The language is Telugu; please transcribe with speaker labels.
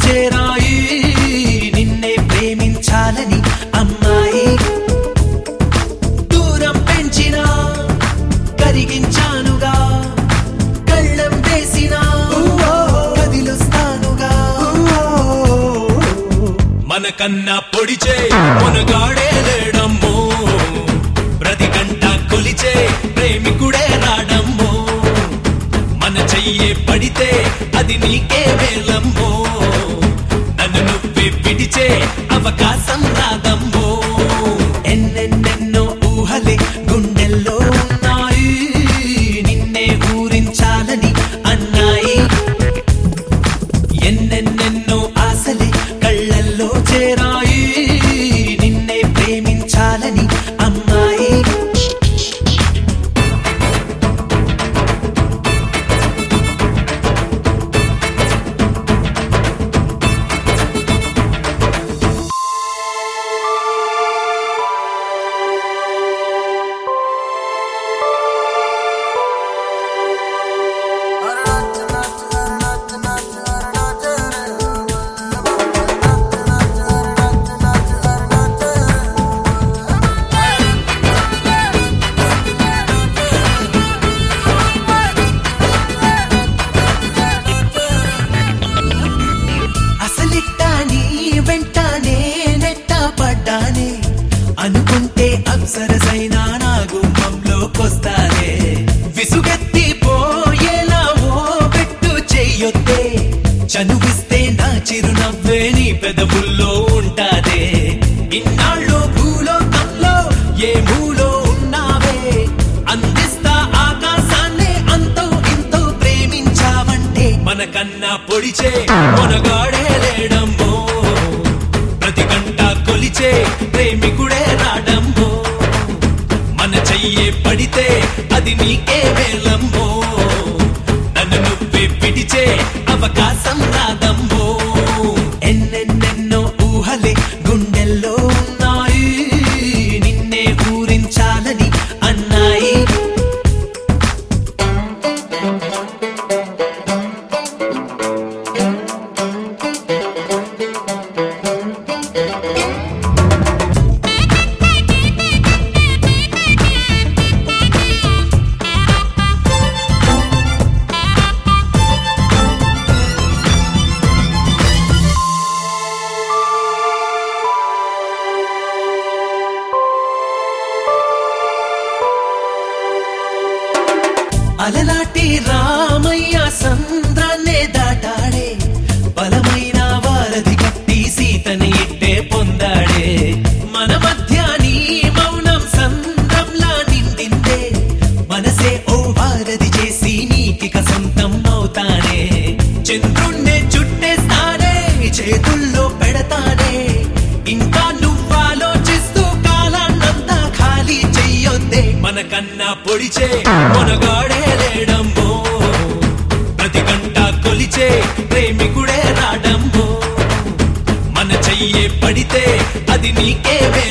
Speaker 1: చేరాయి నిన్నే ప్రేమించాలని అమ్మాయి దూరం పెంచినా కరిగించానుగా కళ్ళం వేసినా కదిలుస్తానుగా మనకన్నా పొడిచే మునగాడే లేడమ్మో ప్రతి గంట కొలిచే ప్రేమికుడే రాడమ్మో మన చెయ్యే పడితే అది నీకే వేలమ్మో నన్ను నువ్వే పిడిచే అవకాశం రాదమ్మో ఎన్నెన్నెన్నో ఊహలే గుండెల్లో ఉన్నాయి నిన్నే ఊరించాలని అన్నాయి ఎన్నెన్నెన్నో ఆశలే కళ్ళల్లో చేరాయి నిన్నే ప్రేమించాలని అమ్మాయి అసలిట్టాని వెంటానే నెట్ట పడ్డానే అనుకుంటే అప్సరసైనా నా గుమ్మంలోకొస్తానే విసుగెత్తి పోయేలా ఓ పెట్టు చెయ్యొద్దే చనువిస్తే నా చిరునవ్వే నీ పెదవుల్లో ఉంటాదే ఇన్నాళ్ళు భూలోకంలో ఏ మూలో ఉన్నావే అందిస్తా ఆకాశాన్నే అంతో ఇంతో ప్రేమించావంటే మనకన్నా పొడిచే మొనగాడే లేడమ్మో ప్రతి గంట కొలిచే ప్రేమికుడే రాడమ్మో మన చెయ్యే పడితే అది నీకే వేలమ్మో నన్ను నువ్వే పిడిచే అవకాశం రాదమ్మో ఎన్నెన్నెన్నో ఊహలే గుండెల్లో ఉన్నాయి నిన్నే ఊరించాలని అన్నాయి అలనాటి రామయ్య సంద్రాన్నే దాటాడే బలమైన వారధి కట్టి సీతని ఇట్టే పొందాడే మన మధ్య నీ మౌనం సంద్రంలా నిండిందే మనసే ఓ వారధి చేసి నీకిక సొంతం అవుతానే చంద్రుణ్ణే చుట్టేస్తానే చేతుల్లో పెడతానే ఇంకా నువ్వాలోచిస్తూ కాలాన్నంతా ఖాళీ చెయ్యొద్దే మనకన్నా పొడిచే మొనగాడే లేడమ్మో ప్రతి గంట కొలిచే ప్రేమికుడే రాడమ్మో మన చెయ్యే పడితే అది నీకే